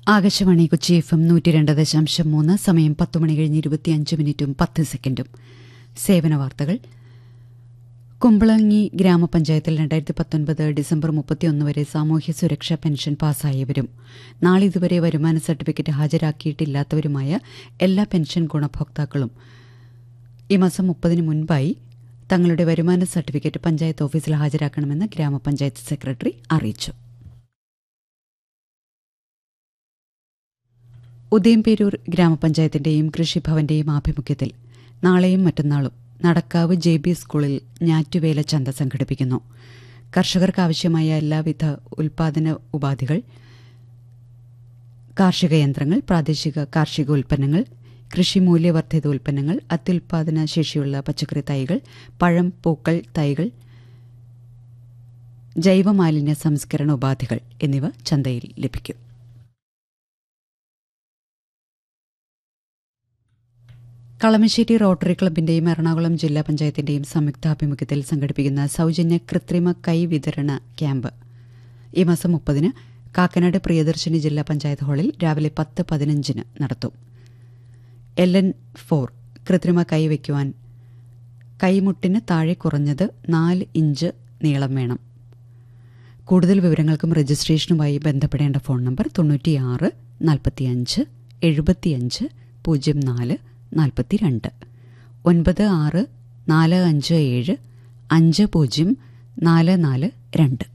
Akashvani Kochi F M നൂറ്റി രണ്ട് ദശാംശം മൂന്ന് സമയം പത്ത് മണി കഴിഞ്ഞ് ഇരുപത്തിയഞ്ച് മിനിറ്റും പത്ത് സെക്കൻഡും സേവന വാർത്തകൾ കുമ്പളങ്ങി ഗ്രാമപഞ്ചായത്തിൽ രണ്ടായിരത്തി പത്തൊൻപത് ഡിസംബർ മുപ്പത്തിയൊന്ന് വരെ സാമൂഹ്യ സുരക്ഷാ പെൻഷൻ പാസ്സായവരും നാളിതുവരെ വരുമാന സർട്ടിഫിക്കറ്റ് ഹാജരാക്കിയിട്ടില്ലാത്തവരുമായ എല്ലാ പെൻഷൻ ഗുണഭോക്താക്കളും ഈ മാസം മുപ്പതിന് മുൻപായി തങ്ങളുടെ വരുമാന സർട്ടിഫിക്കറ്റ് പഞ്ചായത്ത് ഓഫീസിൽ ഹാജരാക്കണമെന്ന് ഗ്രാമപഞ്ചായത്ത് സെക്രട്ടറി അറിയിച്ചു ഉദയംപേരൂർ ഗ്രാമപഞ്ചായത്തിന്റെയും കൃഷിഭവന്റെയും ആഭിമുഖ്യത്തിൽ നാളെയും മറ്റന്നാളും നടക്കാവ് ജെ ബി സ്കൂളിൽ ഞാറ്റുവേല ചന്ത സംഘടിപ്പിക്കുന്നു കർഷകർക്ക് ആവശ്യമായ എല്ലാവിധ ഉൽപാദന ഉപാധികൾ കാർഷിക യന്ത്രങ്ങൾ പ്രാദേശിക കാർഷിക ഉൽപ്പന്നങ്ങൾ കൃഷി മൂല്യവർദ്ധിത ഉൽപ്പന്നങ്ങൾ അത്യുൽപാദന ശേഷിയുള്ള പച്ചക്കറി തൈകൾ പഴം പൂക്കൾ തൈകൾ ജൈവമാലിന്യ സംസ്കരണ ഉപാധികൾ എന്നിവ ചന്തയിൽ ലഭിക്കും കളമശ്ശേരി റോട്ടറി ക്ലബിന്റെയും എറണാകുളം ജില്ലാ പഞ്ചായത്തിന്റെയും സംയുക്താഭിമുഖ്യത്തിൽ സംഘടിപ്പിക്കുന്ന സൗജന്യ കൃത്രിമ കൈ വിതരണ ക്യാമ്പ് ഈ മാസം മുപ്പതിന് കാക്കനാട് പ്രിയദർശിനി ജില്ലാ പഞ്ചായത്ത് ഹാളിൽ രാവിലെ പത്ത് പതിനഞ്ചിന് നടത്തും എൽ എൻ ഫോർ കൃത്രിമ കൈ വയ്ക്കുവാൻ കൈമുട്ടിന് താഴെ കുറഞ്ഞത് നാല് ഇഞ്ച് നീളം വേണം കൂടുതൽ വിവരങ്ങൾക്കും രജിസ്ട്രേഷനുമായി ബന്ധപ്പെടേണ്ട ഫോൺ നമ്പർ തൊണ്ണൂറ്റിയാറ് നാൽപ്പത്തിയഞ്ച് എഴുപത്തിയഞ്ച് പൂജ്യം നാല് നാൽപ്പത്തിരണ്ട് ഒൻപത് ആറ് നാല് അഞ്ച് ഏഴ് അഞ്ച് പൂജ്യം നാല് നാല് രണ്ട്